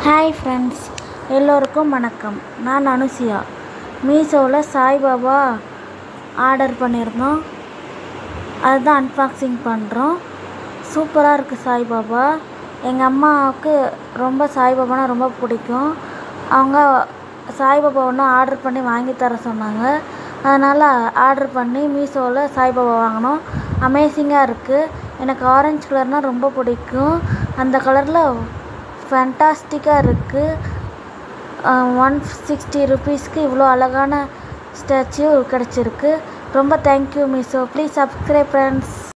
hi friends எல்லோருக்கும் வணக்கம் நான் அனுசியா மீஷோவில் சாய்பாபா ஆர்டர் பண்ணியிருந்தோம் அதுதான் அன்பாக்சிங் பண்ணுறோம் சூப்பராக இருக்குது சாய்பாபா எங்கள் அம்மாவுக்கு ரொம்ப சாய்பாபானா ரொம்ப பிடிக்கும் அவங்க சாய்பாபா ஒன்று ஆர்டர் பண்ணி வாங்கி தர சொன்னாங்க அதனால் ஆர்டர் பண்ணி மீஷோவில் சாய்பாபா வாங்கினோம் அமேசிங்காக இருக்குது எனக்கு ஆரஞ்சு கலர்னால் ரொம்ப பிடிக்கும் அந்த கலரில் ஃபேண்டாஸ்டிக்காக இருக்குது ஒன் சிக்ஸ்டி ருபீஸ்க்கு இவ்வளோ அழகான ஸ்டாச்சு கிடச்சிருக்கு ரொம்ப thank you Meesho please subscribe friends